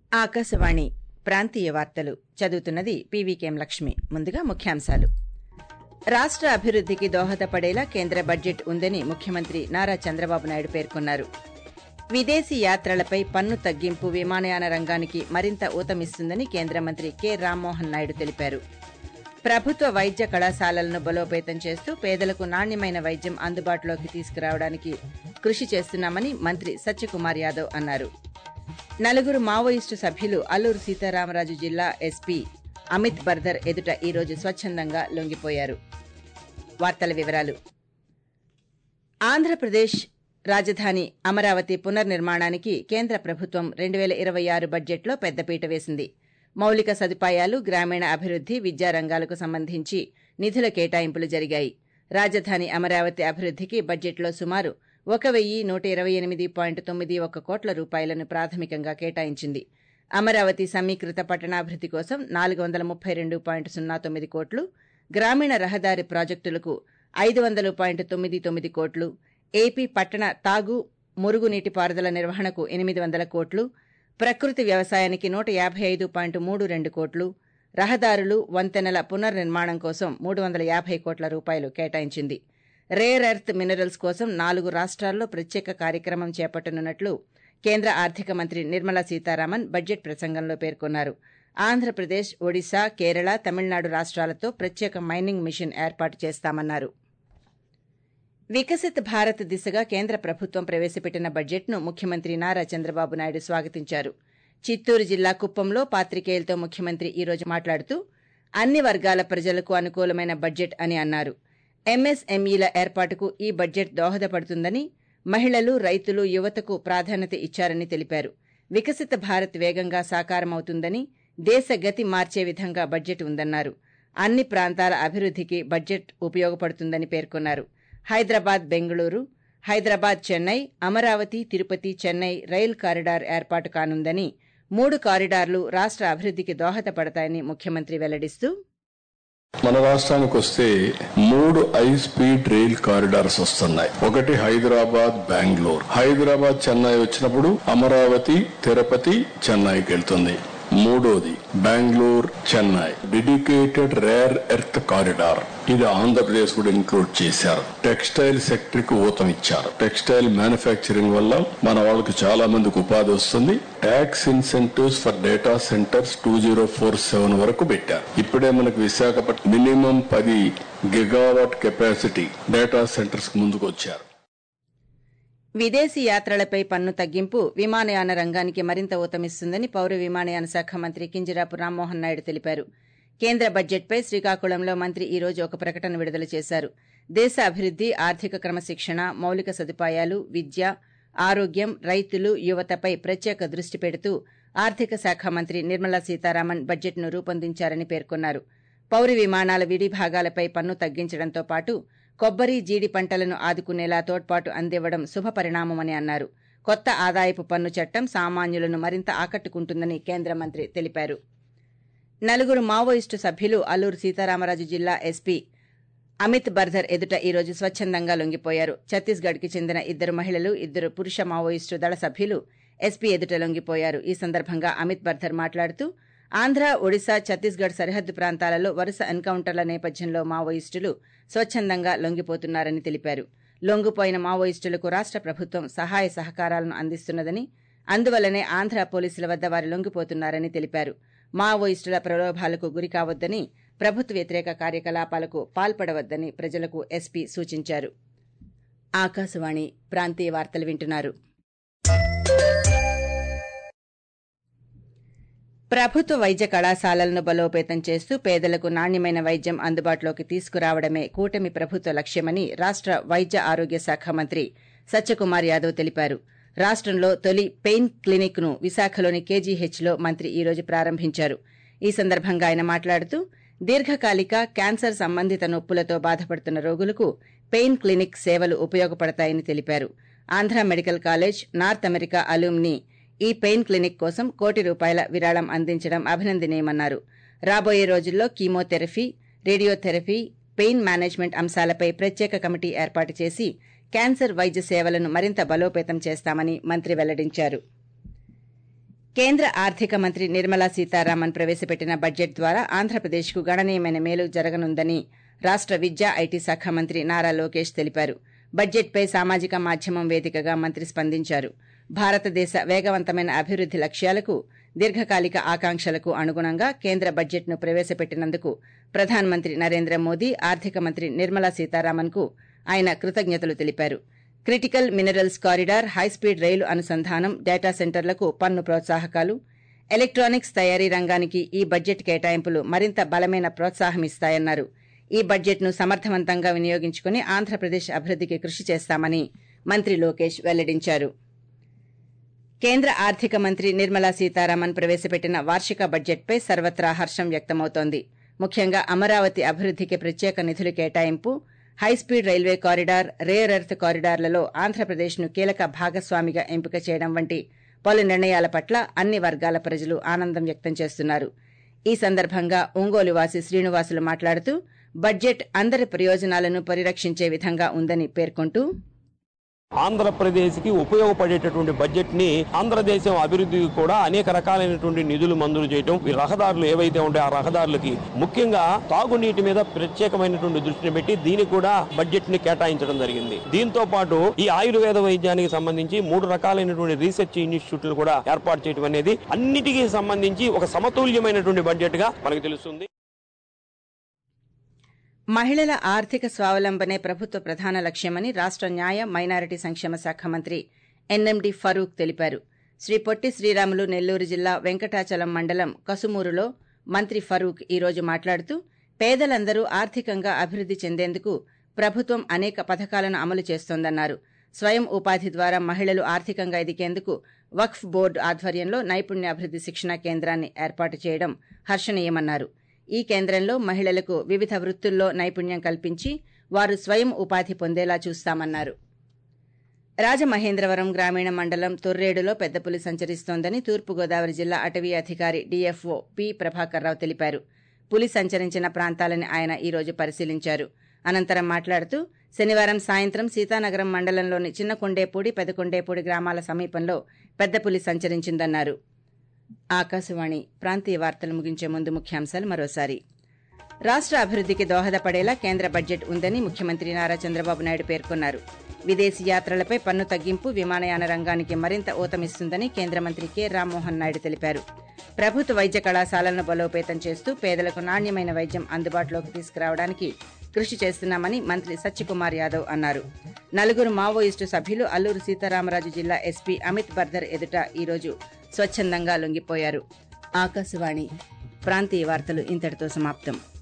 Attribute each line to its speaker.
Speaker 1: ఆకాశవాణి ప్రాంతీయ వార్తలు చదువుతున్నది పీవీకేం లక్ష్మి ముందుగా ముఖ్యాంశాలు రాష్ట అభివృద్ధికి దోహదపడేలా కేంద్ర బడ్జెట్ ఉందని ముఖ్యమంత్రి నారా చంద్రబాబు నాయుడు పేర్కొన్నారు విదేశీ యాత్రలపై పన్ను తగ్గింపు విమానయాన రంగానికి మరింత ఊతమిస్తుందని కేంద్ర మంత్రి కె రామ్మోహన్ నాయుడు తెలిపారు ప్రభుత్వ వైద్య కళాశాలలను బలోపేతం చేస్తూ పేదలకు నాణ్యమైన వైద్యం అందుబాటులోకి తీసుకురావడానికి కృషి చేస్తున్నామని మంత్రి సత్యకుమార్ యాదవ్ అన్నారు నలుగురు మావోయిస్టు సభ్యులు అల్లూరు సీతారామరాజు జిల్లా ఎస్పీ అమిత్ బర్దర్ ఎదుట ఈరోజు స్వచ్చందంగా లొంగిపోయారు వార్తల వివరాలు ఆంధ్రప్రదేశ్ రాజధాని అమరావతి పునర్నిర్మాణానికి కేంద్ర ప్రభుత్వం రెండు పేల ఇరవై ఆరు బడ్జెట్లో పెద్దపీట వేసింది మౌలిక సదుపాయాలు గ్రామీణ అభివృద్ధి విద్యా రంగాలకు సంబంధించి నిధుల కేటాయింపులు జరిగాయి రాజధాని అమరావతి అభివృద్ధికి బడ్జెట్లో సుమారు ఒక వెయ్యి నూట ఇరవై ఎనిమిది పాయింట్ తొమ్మిది ఒక కోట్ల రూపాయలను ప్రాథమికంగా కేటాయించింది అమరావతి సమీకృత పట్టణాభివృద్ధి కోసం నాలుగు వందల ముప్పై రెండు పాయింట్ సున్నా తొమ్మిది కోట్లు గ్రామీణ రహదారి ప్రాజెక్టులకు ఐదు వందలు పాయింట్ తొమ్మిది తొమ్మిది కోట్లు ఏపీ పట్టణ తాగు మురుగునీటి పారుదల నిర్వహణకు ఎనిమిది వందల కోట్లు ప్రకృతి వ్యవసాయానికి నూట యాభై ఐదు పాయింట్ మూడు రెండు కోట్లు రహదారులు వంతెనల పునర్నిర్మాణం కోసం మూడు వందల యాభై కోట్ల రూపాయలు కేటాయించింది రేర్ ఎర్త్ మినరల్స్ కోసం నాలుగు రాష్ట్రాల్లో ప్రత్యేక కార్యక్రమం చేపట్టనున్నట్లు కేంద్ర ఆర్థిక మంత్రి నిర్మలా సీతారామన్ బడ్జెట్ ప్రసంగంలో పేర్కొన్నారు ఆంధ్రప్రదేశ్ ఒడిశా కేరళ తమిళనాడు రాష్ట్రాలతో ప్రత్యేక మైనింగ్ మిషన్ ఏర్పాటు చేస్తామన్నారు వికసిత్ భారత్ దిశగా కేంద్ర ప్రభుత్వం ప్రవేశపెట్టిన బడ్జెట్ను ముఖ్యమంత్రి నారా చంద్రబాబు నాయుడు స్వాగతించారు చిత్తూరు జిల్లా కుప్పంలో పాత్రికేయులతో ముఖ్యమంత్రి ఈ రోజు మాట్లాడుతూ అన్ని వర్గాల ప్రజలకు అనుకూలమైన బడ్జెట్ అని అన్నారు ఎంఎస్ఎంఈల ఏర్పాటుకు ఈ బడ్జెట్ దోహదపడుతుందని మహిళలు రైతులు యువతకు ప్రాధాన్యత ఇచ్చారని తెలిపారు వికసిత భారత్ వేగంగా సాకారమవుతుందని దేశ గతి మార్చే విధంగా బడ్జెట్ ఉందన్నారు అన్ని ప్రాంతాల అభివృద్ధికి బడ్జెట్ ఉపయోగపడుతుందని పేర్కొన్నారు హైదరాబాద్ బెంగళూరు హైదరాబాద్ చెన్నై అమరావతి తిరుపతి చెన్నై రైల్ కారిడార్ ఏర్పాటు కానుందని మూడు కారిడార్లు రాష్ట అభివృద్ధికి దోహదపడతాయని ముఖ్యమంత్రి వెల్లడిస్తూ
Speaker 2: మన రాష్ట్రానికి వస్తే మూడు హై స్పీడ్ రైల్ కారిడార్స్ వస్తున్నాయి ఒకటి హైదరాబాద్ బెంగళూరు హైదరాబాద్ చెన్నై వచ్చినప్పుడు అమరావతి తిరుపతి చెన్నైకి వెళ్తుంది మూడోది Bengaluru Chennai dedicated rare earth corridor ఇది ఆంధ్రప్రదేశ్ కూడా ఇంక్లూడ్ చేశారు టెక్స్టైల్ సెక్టర్ కి ఊతం ఇచ్చారు టెక్స్టైల్ మ్యానుఫ్యాక్చరింగ్ వల్ల మన వాళ్ళకి చాలా మందికి ఉపాధి వస్తుంది tax incentives for data centers two zero four seven వరకు పెట్టారు ఇప్పుడే మనకు విశాఖపట్నం మినిమం పది గిగావాట్ కెపాసిటీ డేటా సెంటర్స్ ముందుకు వచ్చారు
Speaker 1: విదేశీ యాత్రలపై పన్ను తగ్గింపు విమానయాన రంగానికి మరింత ఊతమిస్తుందని పౌర విమానయాన శాఖ మంత్రి కింజరాపు రామ్మోహన్ నాయుడు తెలిపారు కేంద్ర బడ్జెట్పై శ్రీకాకుళంలో మంత్రి ఈ రోజు ఒక ప్రకటన విడుదల చేశారు దేశ అభివృద్ధి ఆర్థిక క్రమశిక్షణ మౌలిక సదుపాయాలు విద్య ఆరోగ్యం రైతులు యువతపై ప్రత్యేక దృష్టి పెడుతూ ఆర్థిక శాఖ మంత్రి నిర్మలా సీతారామన్ బడ్జెట్ను రూపొందించారని పేర్కొన్నారు పౌర విమానాల విడి భాగాలపై పన్ను తగ్గించడంతో పాటు కొబ్బరి జీడి పంటలను ఆదుకునేలా తోడ్పాటు అందివ్వడం శుభపరిణామమని అన్నారు కొత్త ఆదాయపు పన్ను చట్టం సామాన్యులను మరింత ఆకట్టుకుంటుందని కేంద్ర మంత్రి తెలిపారు నలుగురు మావోయిస్టు సభ్యులు అల్లూరు సీతారామరాజు జిల్లా ఎస్పీ అమిత్ బర్దర్ ఎదుట ఈ రోజు స్వచ్చందంగా లొంగిపోయారు ఛత్తీస్గఢ్కి చెందిన ఇద్దరు మహిళలు ఇద్దరు పురుష మావోయిస్టు దళ సభ్యులు ఎస్పీ ఎదుట లొంగిపోయారు ఈ సందర్భంగా అమిత్ బర్దర్ మాట్లాడుతూ ఆంధ్ర ఒడిశా ఛత్తీస్గఢ్ సరిహద్దు ప్రాంతాలలో వరుస ఎన్కౌంటర్ల నేపథ్యంలో మావోయిస్టులు స్వచ్చందంగా లొంగిపోతున్నారని తెలిపారు లొంగిపోయిన మావోయిస్టులకు రాష్ట ప్రభుత్వం సహాయ సహకారాలను అందిస్తున్నదని అందువల్లనే ఆంధ్ర పోలీసుల వద్ద వారు లొంగిపోతున్నారని తెలిపారు మావోయిస్టుల ప్రలోభాలకు గురికావద్దని ప్రభుత్వ వ్యతిరేక కార్యకలాపాలకు పాల్పడవద్దని ప్రజలకు ఎస్పీ సూచించారు ఆకాశవాణి ప్రాంతీయ వార్తలు వింటున్నారు ప్రభుత్వ వైద్య కళాశాలలను బలోపేతం చేస్తూ పేదలకు నాణ్యమైన వైద్యం అందుబాటులోకి తీసుకురావడమే కూటమి ప్రభుత్వ లక్ష్యమని రాష్ట వైద్య ఆరోగ్య శాఖ మంత్రి సత్యకుమార్ యాదవ్ తెలిపారు రాష్టంలో తొలి పెయిన్ క్లినిక్ ను విశాఖలోని కేజీహెచ్లో మంత్రి ఈ రోజు ప్రారంభించారు ఈ సందర్భంగా ఆయన మాట్లాడుతూ దీర్ఘకాలిక క్యాన్సర్ సంబంధిత నొప్పులతో బాధపడుతున్న రోగులకు పెయిన్ క్లినిక్ సేవలు ఉపయోగపడతాయని తెలిపారు Andhra medical college north America alumni ఈ పెయిన్ క్లినిక్ కోసం కోటి రూపాయల విరాళం అందించడం అభినందనీయమన్నారు రాబోయే రోజుల్లో కీమోథెరపీ రేడియోథెరపీ పెయిన్ మేనేజ్మెంట్ అంశాలపై ప్రత్యేక కమిటీ ఏర్పాటు చేసి క్యాన్సర్ వైద్య సేవలను మరింత బలోపేతం చేస్తామని మంత్రి వెల్లడించారు కేంద్ర ఆర్థిక మంత్రి నిర్మలా సీతారామన్ ప్రవేశపెట్టిన బడ్జెట్ ద్వారా ఆంధ్రప్రదేశ్కు గణనీయమైన మేలు జరగనుందని రాష్ట విద్యా ఐటీ శాఖ మంత్రి నారా లోకేష్ తెలిపారు బడ్జెట్పై సామాజిక మాధ్యమం వేదికగా మంత్రి స్పందించారు భారతదేశ వేగవంతమైన అభివృద్ది లక్ష్యాలకు దీర్ఘకాలిక ఆకాంక్షలకు అనుగుణంగా కేంద్ర బడ్జెట్ను ప్రవేశపెట్టినందుకు ప్రధానమంత్రి నరేంద్ర మోదీ ఆర్థిక మంత్రి నిర్మలా సీతారామన్కు ఆయన కృతజ్ఞతలు తెలిపారు critical minerals corridor high speed rail అనుసంధానం డేటా సెంటర్లకు పన్ను ప్రోత్సాహకాలు ఎలక్ట్రానిక్స్ తయారీ రంగానికి ఈ బడ్జెట్ కేటాయింపులు మరింత బలమైన ప్రోత్సాహమిస్తాయన్నారు ఈ బడ్జెట్ను సమర్థవంతంగా వినియోగించుకుని ఆంధ్రప్రదేశ్ అభివృద్దికి కృషి చేస్తామని మంత్రి లోకేష్ వెల్లడించారు కేంద్ర ఆర్థిక మంత్రి నిర్మలా సీతారామన్ ప్రవేశపెట్టిన వార్షిక బడ్జెట్పై సర్వత్రా హర్షం వ్యక్తమవుతోంది ముఖ్యంగా అమరావతి అభివృద్దికి ప్రత్యేక నిధుల కేటాయింపు high speed railway corridor rare earth కారిడార్లలో ఆంధ్రప్రదేశ్ను కీలక భాగస్వామిగా ఎంపిక చేయడం వంటి పలు నిర్ణయాల పట్ల అన్ని వర్గాల ప్రజలు ఆనందం వ్యక్తం చేస్తున్నారు ఈ సందర్భంగా ఒంగోలు వాసి శ్రీనివాసులు మాట్లాడుతూ బడ్జెట్ అందరి ప్రయోజనాలను పరిరక్షించే విధంగా ఉందని పేర్కొంటూ
Speaker 3: ఆంధ్రప్రదేశ్కి ఉపయోగపడేటటువంటి బడ్జెట్ ని ఆంధ్రదేశం అభివృద్ధికి కూడా అనేక రకాలైనటువంటి నిధులు మంజూరు చేయడం ఈ రహదారులు ఏవైతే ఉంటాయో ఆ రహదారులకి ముఖ్యంగా తాగునీటి మీద ప్రత్యేకమైనటువంటి దృష్టిని పెట్టి దీనికి కూడా బడ్జెట్ ని కేటాయించడం జరిగింది దీంతో పాటు ఈ ఆయుర్వేద వైద్యానికి సంబంధించి మూడు రకాలైనటువంటి రీసెర్చ్ ఇన్స్టిట్యూట్లు కూడా ఏర్పాటు చేయడం అనేది అన్నిటికీ సంబంధించి ఒక సమతుల్యమైనటువంటి బడ్జెట్ గా మనకు తెలుస్తుంది
Speaker 1: మహిళల ఆర్థిక స్వావలంబనే ప్రభుత్వ ప్రధాన లక్ష్యమని రాష్ట న్యాయ మైనారిటీ సంక్షేమ శాఖ మంత్రి ఎన్ఎండి ఫరూక్ తెలిపారు శ్రీ పొట్టి శ్రీరాములు నెల్లూరు జిల్లా వెంకటాచలం మండలం కసుమూరులో మంత్రి ఫరూక్ ఈ రోజు మాట్లాడుతూ పేదలందరూ ఆర్థికంగా అభివృద్ది చెందేందుకు ప్రభుత్వం అనేక పథకాలను అమలు చేస్తోందన్నారు స్వయం ఉపాధి ద్వారా మహిళలు ఆర్థికంగా ఎదిగేందుకు వక్ఫ్ బోర్డు ఆధ్వర్యంలో నైపుణ్యాభివృద్ది శిక్షణా కేంద్రాన్ని ఏర్పాటు చేయడం హర్షణీయమన్నారు ఈ కేంద్రంలో మహిళలకు వివిధ వృత్తుల్లో నైపుణ్యం కల్పించి వారు స్వయం ఉపాధి పొందేలా చూస్తామన్నారు రాజమహేంద్రవరం గ్రామీణ మండలం తొర్రేడులో పెద్దపులి సంచరిస్తోందని తూర్పుగోదావరి జిల్లా అటవీ అధికారి డీఎఫ్ఓ పి ప్రభాకర్రావు తెలిపారు పులి సంచరించిన ప్రాంతాలని ఆయన ఈ రోజు పరిశీలించారు అనంతరం మాట్లాడుతూ శనివారం సాయంత్రం సీతానగరం మండలంలోని చిన్నకొండేపూడి పెదకొండేపూడి గ్రామాల సమీపంలో పెద్దపులి సంచరించిందన్నారు ఆకాశవాణి ప్రాంతీయ వార్తలు ముగించే ముందు ముఖ్యాంశాలు మరోసారి రాష్ట్ర అభివృద్ధికి దోహదపడేలా కేంద్ర బడ్జెట్ ఉందని ముఖ్యమంత్రి నారా చంద్రబాబు నాయుడు పేర్కొన్నారు విదేశీ యాత్రలపై పన్ను తగ్గింపు విమానయాన రంగానికి మరింత ఊతమిస్తుందని కేంద్ర మంత్రి కె రామ్మోహన్ నాయుడు తెలిపారు ప్రభుత్వ వైద్య కళాశాలను బలోపేతం చేస్తూ పేదలకు నాణ్యమైన వైద్యం అందుబాటులోకి తీసుకురావడానికి కృషి చేస్తున్నామని మంత్రి సత్యకుమార్ యాదవ్ అన్నారు నలుగురు మావోయిస్టు సభ్యులు అల్లూరు సీతారామరాజు జిల్లా ఎస్పీ అమిత్ బర్దర్ ఎదుట ఈరోజు స్వచ్ఛందంగా లొంగిపోయారు ఆకాశవాణి ప్రాంతీయ వార్తలు ఇంతటితో సమాప్తం